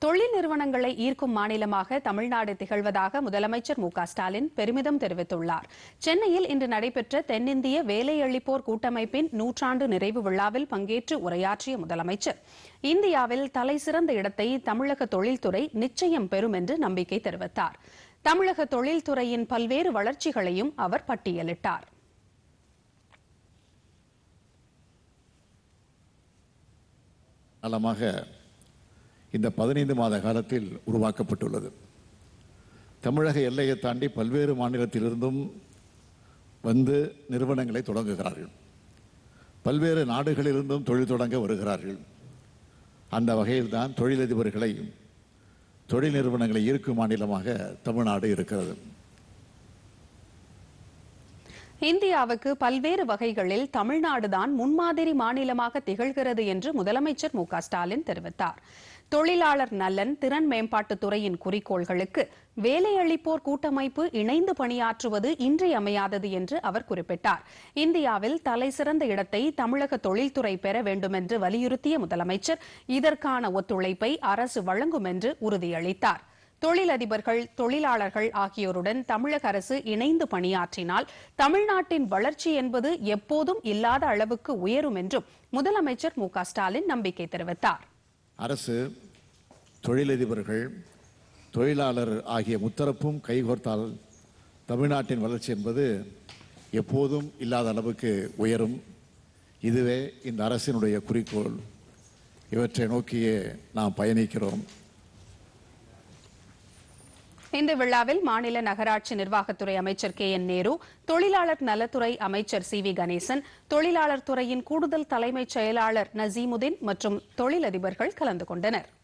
தொழில் நிறுவனங்களை ஈர்க்கும் மாநிலமாக தமிழ்நாடு திகழ்வதாக முதலமைச்சர் மு க ஸ்டாலின் பெருமிதம் தெரிவித்துள்ளார் சென்னையில் இன்று நடைபெற்ற தென்னிந்திய வேலையளிப்போர் கூட்டமைப்பின் நூற்றாண்டு நிறைவு விழாவில் பங்கேற்று உரையாற்றிய முதலமைச்சர் இந்தியாவில் தலைசிறந்த இடத்தை தமிழக தொழில்துறை நிச்சயம் பெறும் என்று நம்பிக்கை தெரிவித்தார் தமிழக தொழில்துறையின் பல்வேறு வளர்ச்சிகளையும் அவர் பட்டியலிட்டார் நலமாக இந்த பதினைந்து மாத காலத்தில் உருவாக்கப்பட்டுள்ளது தமிழக எல்லையை தாண்டி பல்வேறு மாநிலத்திலிருந்தும் வந்து நிறுவனங்களை தொடங்குகிறார்கள் பல்வேறு நாடுகளிலிருந்தும் தொழில் தொடங்க வருகிறார்கள் அந்த வகையில்தான் தொழிலதிபர்களை தொழில் நிறுவனங்களை ஈர்க்கும் மாநிலமாக தமிழ்நாடு இருக்கிறது இந்தியாவுக்கு பல்வேறு வகைகளில் தமிழ்நாடுதான் முன்மாதிரி மாநிலமாக திகழ்கிறது என்று முதலமைச்சர் மு க ஸ்டாலின் தெரிவித்தார் தொழிலாளர் நலன் திறன் மேம்பாட்டுத் துறையின் குறிக்கோள்களுக்கு வேலையளிப்போர் கூட்டமைப்பு இணைந்து பணியாற்றுவது இன்றியமையாதது என்று அவர் குறிப்பிட்டார் இந்தியாவில் தலைசிறந்த இடத்தை தமிழக தொழில்துறை பெற வேண்டும் என்று வலியுறுத்திய முதலமைச்சர் இதற்கான ஒத்துழைப்பை அரசு வழங்கும் என்று உறுதியளித்தார் தொழிலதிபர்கள் தொழிலாளர்கள் ஆகியோருடன் தமிழக அரசு இணைந்து பணியாற்றினால் தமிழ்நாட்டின் வளர்ச்சி என்பது எப்போதும் இல்லாத அளவுக்கு உயரும் என்றும் முதலமைச்சர் மு க ஸ்டாலின் நம்பிக்கை தெரிவித்தார் அரசு தொழிலதிபர்கள் தொழிலாளர் ஆகிய முத்தரப்பும் கைகோர்த்தால் தமிழ்நாட்டின் வளர்ச்சி என்பது எப்போதும் இல்லாத அளவுக்கு உயரும் இதுவே இந்த அரசினுடைய குறிக்கோள் இவற்றை நோக்கியே நாம் பயணிக்கிறோம் இந்த விழாவில் மாநில நகராட்சி நிர்வாகத்துறை அமைச்சர் கே என் நேரு தொழிலாளர் நலத்துறை அமைச்சர் சி வி கணேசன் தொழிலாளர் துறையின் கூடுதல் தலைமைச் செயலாளர் நசீமுதீன் மற்றும் தொழிலதிபர்கள் கலந்து கொண்டனர்